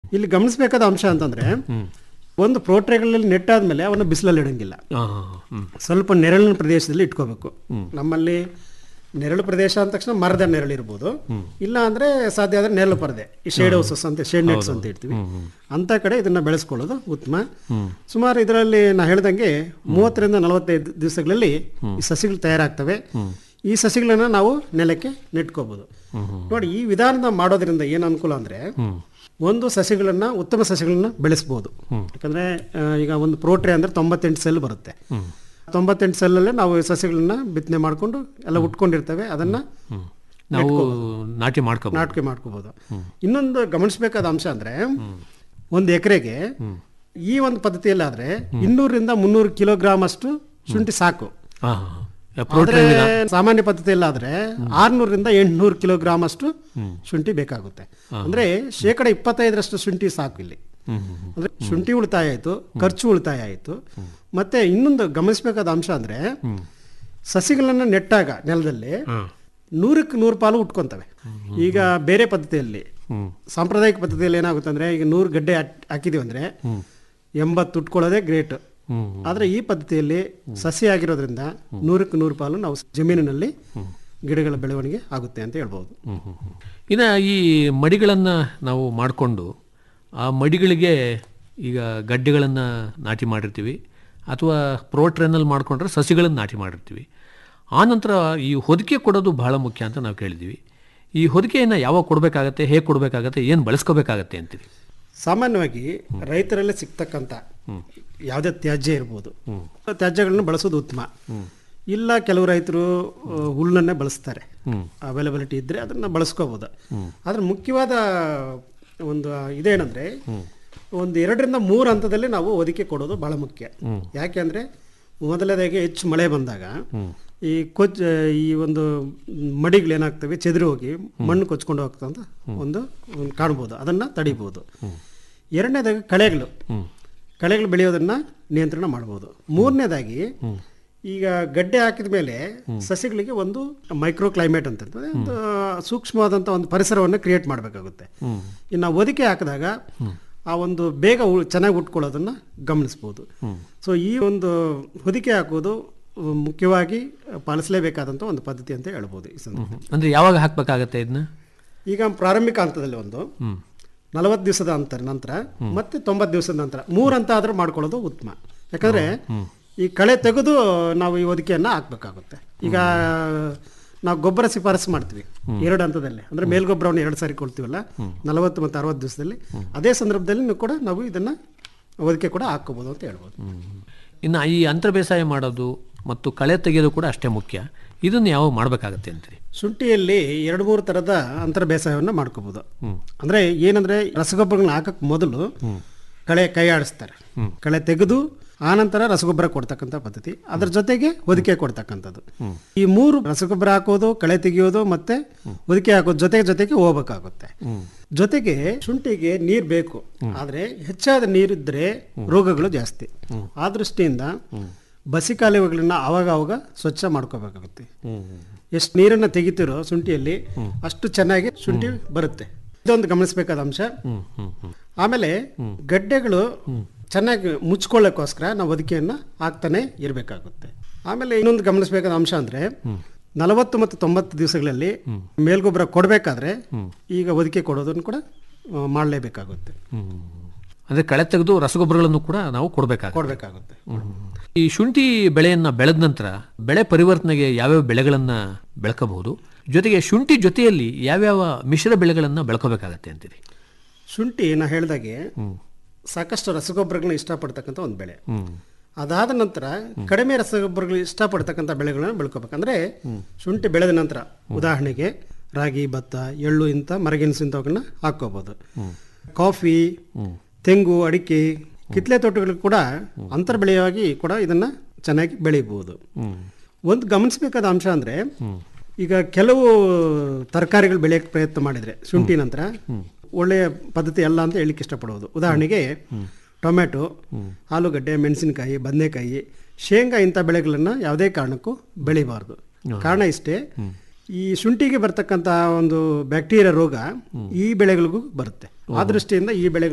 ಇಲ್ಲಿ ಗಮನಿಸಬೇಕಾದ ಅಂಶ ಅಂತಂದ್ರೆ ಒಂದು ಪ್ರೋಟ್ರೆಗಳಲ್ಲಿ ನೆಟ್ಟಾದ್ಮೇಲೆ ಅವನ್ನ ಬಿಸಿಲಲ್ಲಿ ಇಡಂಗಿಲ್ಲ ಆ, ಹ್ಮ್. ಸ್ವಲ್ಪ ನೆರಳಿನ ಪ್ರದೇಶದಲ್ಲಿ ಇಟ್ಕೋಬೇಕು ನಮ್ಮಲ್ಲಿ ನೆರಳು ಪ್ರದೇಶ ಅಂದ ತಕ್ಷಣ ಮರದ ನೆರಳು ಇರ್ಬೋದು ಇಲ್ಲ ಅಂದ್ರೆ ಸಾಧ್ಯ ಆದ್ರೆ ನೆರಳು ಪರದೆ ಈ ಶೇಡ್ ಹೌಸಸ್ ಅಂತ ಶೇಡ್ ನೆಟ್ಸ್ ಅಂತ ಇರ್ತೀವಿ ಅಂತ ಕಡೆ ಇದನ್ನ ಬೆಳೆಸ್ಕೊಳ್ಳೋದು ಉತ್ತಮ ಸುಮಾರು ಇದರಲ್ಲಿ ನಾ ಹೇಳ್ದಂಗೆ ಮೂವತ್ತರಿಂದ ನಲವತ್ತೈದು ದಿವಸಗಳಲ್ಲಿ ಈ ಸಸಿಗಳು ತಯಾರಾಗ್ತವೆ ಈ ಸಸಿಗಳನ್ನ ನಾವು ನೆಲಕ್ಕೆ ನೆಟ್ಕೋಬಹುದು ನೋಡಿ ಈ ವಿಧಾನದ ಮಾಡೋದ್ರಿಂದ ಏನು ಅನುಕೂಲ ಅಂದ್ರೆ ಒಂದು ಸಸಿಗಳನ್ನ ಉತ್ತಮ ಸಸಿಗಳನ್ನ ಬೆಳೆಸ್ಬೋದು ಯಾಕಂದ್ರೆ ಆ, ಈಗ ಒಂದು ಪ್ರೋಟ್ರೆ ಅಂದ್ರೆ ತೊಂಬತ್ತೆಂಟು ಸೆಲ್ ಬರುತ್ತೆ ತೊಂಬತ್ತೆಂಟು ಸೆಲ್ಲಲ್ಲೇ ನಾವು ಈ ಸಸಿಗಳನ್ನ ಬಿತ್ತನೆ ಮಾಡ್ಕೊಂಡು ಎಲ್ಲ ಉಟ್ಕೊಂಡಿರ್ತವೆ ಅದನ್ನ ನಾವು ನಾಟಿ ಮಾಡ್ಕೋಬಹುದು ನಾಟಿಕೆ ಮಾಡ್ಕೋಬಹುದು ಇನ್ನೊಂದು ಗಮನಿಸಬೇಕಾದ ಅಂಶ ಅಂದ್ರೆ ಒಂದು ಎಕರೆಗೆ ಈ ಒಂದು ಪದ್ಧತಿಯಲ್ಲಾದ್ರೆ ಇನ್ನೂರಿಂದ ಮುನ್ನೂರು ಕಿಲೋಗ್ರಾಮ್ ಅಷ್ಟು ಶುಂಠಿ ಸಾಕು ಆದ್ರೆ ಸಾಮಾನ್ಯ ಪದ್ಧತಿಯಲ್ಲಾದ್ರೆ ಆರ್ನೂರಿಂದ ಎಂಟ್ನೂರು ಕಿಲೋಗ್ರಾಮ್ ಅಷ್ಟು ಶುಂಠಿ ಬೇಕಾಗುತ್ತೆ ಅಂದ್ರೆ ಶೇಕಡ ಇಪ್ಪತ್ತೈದರಷ್ಟು ಶುಂಠಿ ಸಾಕು ಇಲ್ಲಿ ಅಂದ್ರೆ ಶುಂಠಿ ಉಳಿತಾಯ ಆಯ್ತು ಖರ್ಚು ಉಳಿತಾಯ ಆಯ್ತು ಮತ್ತೆ ಇನ್ನೊಂದು ಗಮನಿಸಬೇಕಾದ ಅಂಶ ಅಂದ್ರೆ ಸಸಿಗಳನ್ನ ನೆಟ್ಟಾಗ ನೆಲದಲ್ಲಿ ನೂರಕ್ಕೆ ನೂರು ಪಾಲು ಉಟ್ಕೊಂತವೆ ಈಗ ಬೇರೆ ಪದ್ಧತಿಯಲ್ಲಿ ಸಾಂಪ್ರದಾಯಿಕ ಪದ್ಧತಿಯಲ್ಲಿ ಏನಾಗುತ್ತೆ ಅಂದ್ರೆ ಈಗ ನೂರು ಗಡ್ಡೆ ಹಾಕ್- ಹಾಕಿದೀವಿ ಅಂದ್ರೆ ಎಂಬತ್ತು ಉಟ್ಕೊಳ್ಳೋದೇ ಗ್ರೇಟ್ ಆದ್ರೆ ಈ ಪದ್ಧತಿಯಲ್ಲಿ ಸಸಿ ಆಗಿರೋದ್ರಿಂದ ನೂರಕ್ಕೆ ನೂರು ಪಾಲು ನಾವು ಜಮೀನಿನಲ್ಲಿ ಗಿಡಗಳ ಬೆಳವಣಿಗೆ ಆಗುತ್ತೆ ಅಂತ ಹೇಳ್ಬೋದು ಇನ್ನು ಈ ಮಡಿಗಳನ್ನು ನಾವು ಮಾಡಿಕೊಂಡು ಆ ಮಡಿಗಳಿಗೆ ಈಗ ಗಡ್ಡೆಗಳನ್ನು ನಾಟಿ ಮಾಡಿರ್ತೀವಿ ಅಥವಾ ಪ್ರೋಟ್ರೆನಲ್ಲಿ ಮಾಡ್ಕೊಂಡ್ರೆ ಸಸಿಗಳನ್ನು ನಾಟಿ ಮಾಡಿರ್ತೀವಿ ಆನಂತರ ಈ ಹೊದಿಕೆ ಕೊಡೋದು ಬಹಳ ಮುಖ್ಯ ಅಂತ ನಾವು ಕೇಳಿದ್ದೀವಿ ಈ ಹೊದಿಕೆಯನ್ನು ಯಾವಾಗ ಕೊಡಬೇಕಾಗತ್ತೆ ಹೇಗೆ ಕೊಡಬೇಕಾಗತ್ತೆ ಏನು ಬಳಸ್ಕೋಬೇಕಾಗತ್ತೆ ಅಂತೀರಿ ಸಾಮಾನ್ಯವಾಗಿ ರೈತರಲ್ಲೇ ಸಿಗ್ತಕ್ಕಂಥ ಯಾವುದೇ ತ್ಯಾಜ್ಯ ಇರ್ಬೋದು ತ್ಯಾಜ್ಯಗಳನ್ನ ಬಳಸೋದು ಉತ್ತಮ ಇಲ್ಲ ಕೆಲವು ರೈತರು ಆ, ಹುಲ್ಲನ್ನೇ ಬಳಸ್ತಾರೆ ಅವೈಲಬಿಲಿಟಿ ಇದ್ರೆ ಅದನ್ನ ಬಳಸ್ಕೋಬಹುದು ಆದ್ರೆ ಮುಖ್ಯವಾದ ಒಂದು ಇದೇನಂದ್ರೆ ಒಂದು ಎರಡರಿಂದ ಮೂರು ಹಂತದಲ್ಲಿ ನಾವು ಒದಿಕೆ ಕೊಡೋದು ಬಹಳ ಮುಖ್ಯ ಯಾಕೆಂದ್ರೆ ಮೊದಲನೇದಾಗಿ ಹೆಚ್ಚು ಮಳೆ ಬಂದಾಗ ಈ ಕೊಚ್ ಈ ಒಂದು ಮಡಿಗಳು ಏನಾಗ್ತವೆ ಚೆದರಿ ಹೋಗಿ ಮಣ್ಣು ಕೊಚ್ಕೊಂಡು ಹೋಗ್ತಂತ ಒಂದು ಒಂದು ಕಾಣ್ಬೋದು ಅದನ್ನ ತಡಿಬೋದು ಎರಡನೇದಾಗಿ ಕಳೆಗಳು ಕಳೆಗಳು ಬೆಳೆಯೋದನ್ನ ನಿಯಂತ್ರಣ ಮಾಡ್ಬೋದು ಮೂರನೇದಾಗಿ ಈಗ ಗಡ್ಡೆ ಹಾಕಿದ ಮೇಲೆ ಸಸ್ಯಗಳಿಗೆ ಒಂದು ಮೈಕ್ರೋ ಕ್ಲೈಮೇಟ್ ಅಂತ ಇರ್ತದೆ ಒಂದು ಸೂಕ್ಷ್ಮವಾದಂಥ ಒಂದು ಪರಿಸರವನ್ನು ಕ್ರಿಯೇಟ್ ಮಾಡಬೇಕಾಗುತ್ತೆ ಇನ್ನು ನಾವು ಒದಿಕೆ ಹಾಕಿದಾಗ ಆ ಒಂದು ಬೇಗ ಉಳ್- ಚೆನ್ನಾಗಿ ಉಟ್ಕೊಳ್ಳೋದನ್ನ ಗಮನಿಸ್ಬೋದು ಸೊ ಈ ಒಂದು ಹೊದಿಕೆ ಹಾಕೋದು ಅಹ್, ಮುಖ್ಯವಾಗಿ ಪಾಲಿಸಲೇಬೇಕಾದಂಥ ಒಂದು ಪದ್ಧತಿ ಅಂತ ಹೇಳ್ಬೋದು ಈ ಸಂದರ್ಭ ಅಂದರೆ ಯಾವಾಗ ಹಾಕಬೇಕಾಗತ್ತೆ ಇದನ್ನ ಈಗ ಪ್ರಾರಂಭಿಕ ಹಂತದಲ್ಲಿ ಒಂದು ನಲವತ್ತು ದಿವಸದ ಅಂತರ ನಂತರ ಮತ್ತೆ ತೊಂಬತ್ತು ದಿವಸದ ನಂತರ ಮೂರು ಹಂತ ಆದ್ರೂ ಮಾಡ್ಕೊಳ್ಳೋದು ಉತ್ತಮ ಯಾಕಂದ್ರೆ ಈ ಕಳೆ ತೆಗೆದು ನಾವು ಈ ಹೊದಿಕೆಯನ್ನ ಹಾಕ್ಬೇಕಾಗುತ್ತೆ ಈಗ ನಾವು ಗೊಬ್ಬರ ಶಿಫಾರಸು ಮಾಡ್ತೀವಿ ಎರಡು ಹಂತದಲ್ಲಿ ಅಂದ್ರೆ ಮೇಲ್ಗೊಬ್ಬರವನ್ನು ಎರಡು ಸಾರಿ ಕೊಡ್ತೀವಲ್ಲ ನಲವತ್ತು ಮತ್ತು ಅರವತ್ತು ದಿವಸದಲ್ಲಿ ಅದೇ ಸಂದರ್ಭದಲ್ಲಿ ಕೂಡ ನಾವು ಇದನ್ನ ಹೊದಿಕೆ ಕೂಡ ಹಾಕೋಬಹುದು ಅಂತ ಹೇಳ್ಬೋದು ಇನ್ನು ಈ ಅಂತರ ಬೇಸಾಯ ಮಾಡೋದು ಮತ್ತು ಕಳೆ ತೆಗೆಯೋದು ಕೂಡ ಅಷ್ಟೇ ಮುಖ್ಯ ಇದನ್ನು ಯಾವಾಗ ಮಾಡಬೇಕಾಗತ್ತೆ ಅಂತೀರಿ ಶುಂಠಿಯಲ್ಲಿ ಎರಡು ಮೂರು ತರದ ಅಂತರ ಬೇಸಾಯವನ್ನು ಮಾಡ್ಕೋಬಹುದು ಅಂದ್ರೆ ಏನಂದ್ರೆ ರಸಗೊಬ್ಬರಗಳನ್ನ ಹಾಕಕ್ ಮೊದಲು ಕಳೆ ಕೈ ಆಡಿಸ್ತಾರೆ ಕಳೆ ತೆಗೆದು ಆನಂತರ ರಸಗೊಬ್ಬರ ಕೊಡ್ತಕ್ಕಂಥ ಪದ್ಧತಿ ಅದ್ರ ಜೊತೆಗೆ ಹೊದಿಕೆ ಕೊಡ್ತಕ್ಕಂಥದ್ದು ಈ ಮೂರು ರಸಗೊಬ್ಬರ ಹಾಕೋದು ಕಳೆ ತೆಗೆಯೋದು ಮತ್ತೆ ಹೊದಿಕೆ ಹಾಕೋದು ಜೊತೆಗೆ ಜೊತೆಗೆ ಹೋಗ್ಬೇಕಾಗುತ್ತೆ ಜೊತೆಗೆ ಶುಂಠಿಗೆ ನೀರ್ ಬೇಕು ಆದ್ರೆ ಹೆಚ್ಚಾದ ನೀರಿದ್ರೆ ರೋಗಗಳು ಜಾಸ್ತಿ ಆ ದೃಷ್ಟಿಯಿಂದ ಬಸಿ ಕಾಲುವೆಗಳನ್ನ ಅವಾಗ ಅವಾಗ ಸ್ವಚ್ಛ ಮಾಡ್ಕೋಬೇಕಾಗುತ್ತೆ ಎಷ್ಟು ನೀರನ್ನ ತೆಗಿತಿರೋ ಶುಂಠಿಯಲ್ಲಿ ಅಷ್ಟು ಚೆನ್ನಾಗಿ ಶುಂಠಿ ಬರುತ್ತೆ ಇದೊಂದು ಗಮನಿಸಬೇಕಾದ ಅಂಶ ಆಮೇಲೆ ಗಡ್ಡೆಗಳು ಚೆನ್ನಾಗಿ ಮುಚ್ಕೊಳ್ಳೋಕ್ಕೋಸ್ಕರ ನಾವು ಹೊದಿಕೆಯನ್ನ ಹಾಕ್ತಾನೆ ಇರಬೇಕಾಗುತ್ತೆ ಆಮೇಲೆ ಇನ್ನೊಂದು ಗಮನಿಸಬೇಕಾದ ಅಂಶ ಅಂದ್ರೆ ನಲವತ್ತು ಮತ್ತು ತೊಂಬತ್ತು ದಿವಸಗಳಲ್ಲಿ ಮೇಲ್ಗೊಬ್ಬರ ಕೊಡಬೇಕಾದ್ರೆ ಈಗ ಹೊದಿಕೆ ಕೊಡೋದನ್ನು ಕೂಡ ಆ, ಮಾಡಲೇಬೇಕಾಗುತ್ತೆ ಅಂದರೆ ಕಳೆ ತೆಗೆದು ರಸಗೊಬ್ಬರಗಳನ್ನು ಕೂಡ ನಾವು ಕೊಡಬೇಕಾಗುತ್ತೆ ಕೊಡಬೇಕಾಗುತ್ತೆ ಈ ಶುಂಠಿ ಬೆಳೆಯನ್ನು ಬೆಳೆದ ನಂತರ ಬೆಳೆ ಪರಿವರ್ತನೆಗೆ ಯಾವ್ಯಾವ ಬೆಳೆಗಳನ್ನು ಬೆಳ್ಕೋಬಹುದು ಜೊತೆಗೆ ಶುಂಠಿ ಜೊತೆಯಲ್ಲಿ ಯಾವ್ಯಾವ ಮಿಶ್ರ ಬೆಳೆಗಳನ್ನು ಬೆಳ್ಕೋಬೇಕಾಗತ್ತೆ ಅಂತೀರಿ ಶುಂಠಿ ನಾ ಹೇಳ್ದಾಗೆ ಸಾಕಷ್ಟು ರಸಗೊಬ್ಬರಗಳನ್ನ ಇಷ್ಟಪಡ್ತಕ್ಕಂಥ ಒಂದು ಬೆಳೆ ಅದಾದ ನಂತರ ಕಡಿಮೆ ರಸಗೊಬ್ಬರಗಳು ಇಷ್ಟಪಡ್ತಕ್ಕಂಥ ಬೆಳೆಗಳನ್ನ ಬೆಳ್ಕೋಬೇಕಂದ್ರೆ ಶುಂಠಿ ಬೆಳೆದ ನಂತರ ಉದಾಹರಣೆಗೆ ರಾಗಿ ಭತ್ತ ಎಳ್ಳು ಇಂಥ ಮರಗೆಣಸು ಇಂಥವನ್ನ ಹಾಕೋಬಹುದು ಕಾಫಿ ತೆಂಗು ಅಡಿಕೆ ಕಿತ್ಲೆ ತೋಟಗಳು ಕೂಡ ಅಂತರ ಬೆಳೆಯಾಗಿ ಕೂಡ ಇದನ್ನ ಚೆನ್ನಾಗಿ ಬೆಳೀಬಹುದು ಒಂದು ಗಮನಿಸಬೇಕಾದ ಅಂಶ ಅಂದ್ರೆ ಈಗ ಕೆಲವು ತರಕಾರಿಗಳು ಬೆಳೆಯಕ್ಕೆ ಪ್ರಯತ್ನ ಮಾಡಿದ್ರೆ ಶುಂಠಿ ನಂತರ ಒಳ್ಳೆಯ ಪದ್ಧತಿ ಅಲ್ಲ ಅಂತ ಹೇಳಿಕ್ಕೆ ಇಷ್ಟಪಡೋದು ಉದಾಹರಣೆಗೆ ಟೊಮೆಟೊ ಆಲೂಗಡ್ಡೆ ಮೆಣಸಿನಕಾಯಿ ಬದನೆಕಾಯಿ ಶೇಂಗಾ ಇಂಥ ಬೆಳೆಗಳನ್ನ ಯಾವುದೇ ಕಾರಣಕ್ಕೂ ಬೆಳಿಬಾರ್ದು ಕಾರಣ ಇಷ್ಟೇ ಈ ಶುಂಠಿಗೆ ಬರ್ತಕ್ಕಂಥ ಒಂದು ಬ್ಯಾಕ್ಟೀರಿಯಾ ರೋಗ ಈ ಬೆಳೆಗಳಿಗೂ ಬರುತ್ತೆ ಆ ದೃಷ್ಟಿಯಿಂದ ಈ ಬೆಳೆಗಳು